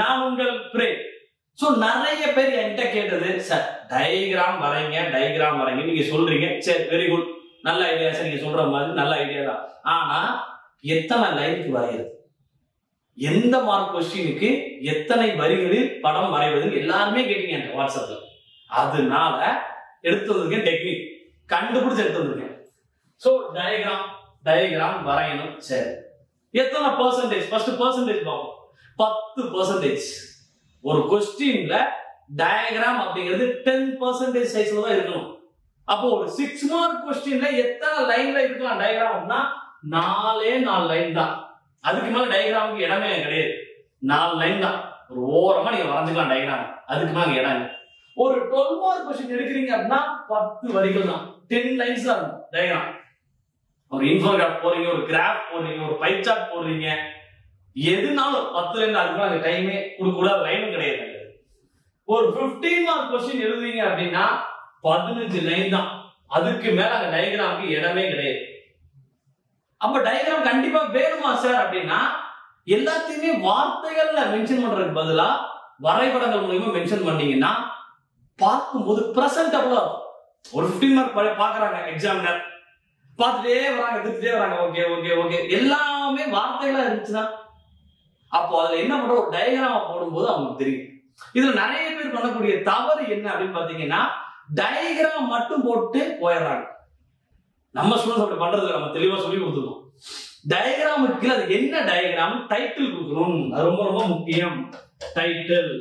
நான் உங்கள் frame so நிறைய பேர் என்கிட்ட கேட்டது சார் டயக்ராம் வரைங்க டயக்ராம் வரைங்க நீங்க சொல்றீங்க சரி வெரி குட் நல்ல ஐடியா சார் நீங்க சொல்ற மாதிரி நல்ல ஐடியா தான் ஆனா எத்தனை லைனுக்கு வரைகிறது எந்த மார்க் கொஸ்டினுக்கு எத்தனை வரிகளில் படம் வரைவதுன்னு எல்லாருமே கேட்டீங்க என்கிட்ட வாட்ஸ்அப்ல அதனால எடுத்து வந்திருக்கேன் டெக்னிக் கண்டுபிடிச்சு எடுத்து வந்திருக்கேன் சோ டயக்ராம் டயக்ராம் வரையணும் சரி எத்தனை பர்சன்டேஜ் ஃபர்ஸ்ட் பர்சன்டேஜ் பார்ப்போம் பத்து பர்சன்டேஜ் ஒரு கொஸ்டின்ல டயக்ராம் அப்படிங்கிறது டென் பர்சன்டேஜ் சைஸ்ல தான் இருக்கணும் அப்போ ஒரு சிக்ஸ் மார்க் கொஸ்டின்ல எத்தனை லைன்ல இருக்கலாம் டயக்ராம் அப்படின்னா நாலே நாலு லைன் தான் அதுக்கு மேல டயக்ராமுக்கு இடமே கிடையாது நாலு லைன் தான் ஒரு ஓரமா நீங்க வரைஞ்சுக்கலாம் டயக்ராம் அதுக்கு மேல இடம் இல்லை ஒரு டுவெல் மார்க் கொஸ்டின் எடுக்கிறீங்க அப்படின்னா பத்து வரிகள் தான் டென் லைன்ஸ் தான் இருக்கும் டயக்ராம் ஒரு இன்ஃபோகிராஃப் போறீங்க ஒரு கிராஃப் போடுறீங்க ஒரு பை சார்ட் போடுறீங்க எதுனாலும் பத்துல இருந்து அதுக்கு மேல டைமே கொடுக்க கூடாத லைனும் கிடையாது ஒரு 15 மார்க் கொஸ்டின் எழுதுறீங்க அப்படின்னா பதினஞ்சு லைன் தான் அதுக்கு மேல அங்க டயக்ராமுக்கு இடமே கிடையாது அப்ப டயக்ராம் கண்டிப்பா வேணுமா சார் அப்படின்னா எல்லாத்தையுமே வார்த்தைகள்ல மென்ஷன் பண்றதுக்கு பதிலா வரைபடங்கள் மூலியமா மென்ஷன் பண்ணீங்கன்னா பார்க்கும்போது பிரசன்டபுளா இருக்கும் ஒரு 15 மார்க் பாக்குறாங்க எக்ஸாமினர் பார்த்துட்டே வராங்க எடுத்துட்டே வராங்க ஓகே ஓகே ஓகே எல்லாமே வார்த்தைகளா இருந்துச்சுன்னா அப்போ அதுல என்ன பண்ற ஒரு டயக்ராம போடும்போது அவங்களுக்கு தெரியும் இதுல நிறைய பேர் பண்ணக்கூடிய தவறு என்ன அப்படின்னு பாத்தீங்கன்னா டயக்ராம் மட்டும் போட்டு போயிடுறாங்க நம்ம ஸ்டூடெண்ட்ஸ் அப்படி பண்றது இல்ல, நம்ம தெளிவா சொல்லி கொடுத்துருக்கோம் டயக்ராமுக்கு அது என்ன டயக்ராம் டைட்டில் கொடுக்கணும் அது ரொம்ப ரொம்ப முக்கியம் டைட்டில்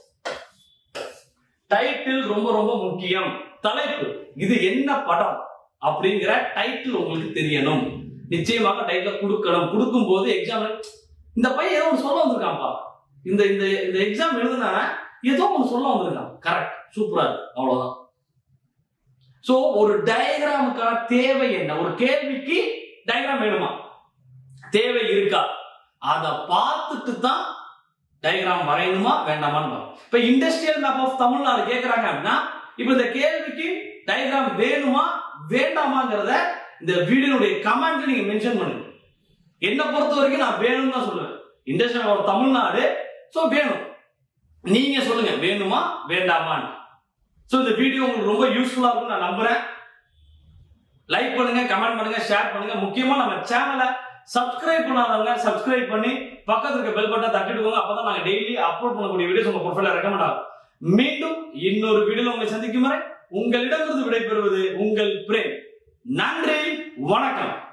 டைட்டில் ரொம்ப ரொம்ப முக்கியம் தலைப்பு இது என்ன படம் அப்படிங்கிற டைட்டில் உங்களுக்கு தெரியணும் நிச்சயமாக டைட்டில் கொடுக்கணும் கொடுக்கும் போது எக்ஸாம் இந்த பையன் ஏதோ ஒன்று சொல்ல வந்திருக்கான்ப்பா இந்த இந்த இந்த எக்ஸாம் எழுதுனவன் ஏதோ ஒன்று சொல்ல வந்திருக்கான் கரெக்ட் சூப்பரா இருக்கு அவ்வளவுதான் சோ ஒரு டயக்ராமுக்கான தேவை என்ன ஒரு கேள்விக்கு டயக்ராம் வேணுமா தேவை இருக்கா அத பார்த்துட்டு தான் டயக்ராம் வரையணுமா வேண்டாமான்னு பாருங்க. இப்ப இண்டஸ்ட்ரியல் மேப் ஆஃப் தமிழ்நாடு கேக்குறாங்க அப்படின்னா இப்ப இந்த கேள்விக்கு டயக்ராம் வேணுமா வேண்டாமாங்கிறத இந்த வீடியோனுடைய கமெண்ட்ல நீங்க மென்ஷன் பண்ணுங்க என்ன பொறுத்த வரைக்கும் நான் வேணும்னு தான் சொல்லுவேன் இண்டஸ்ட்ரியல் ஆஃப் தமிழ்நாடு சோ வேணும் நீங்க சொல்லுங்க வேணுமா வேண்டாமான்னு சோ இந்த வீடியோ உங்களுக்கு ரொம்ப யூஸ்ஃபுல்லா இருக்கும் நான் நம்புறேன் லைக் பண்ணுங்க கமெண்ட் பண்ணுங்க ஷேர் பண்ணுங்க முக்கியமா நம்ம சேனலை சப்ஸ்கிரைப் பண்ணாதவங்க சப்ஸ்கிரைப் பண்ணி பக்கத்துல இருக்க பெல் பட்டனை தட்டிடுவோங்க அப்பதான் நாங்க டெய்லி அப்லோட் பண்ணக்கூடிய வீடியோஸ் உங்க ப்ரொஃபைல ரெக்கமெண்ட் ஆகும் மீண்டும் இன்னொரு வீடியோல உங்களை சந்திக்கும் வரை உங்களிடமிருந்து விடைபெறுவது உங்கள் பிரேம் நன்றி வணக்கம்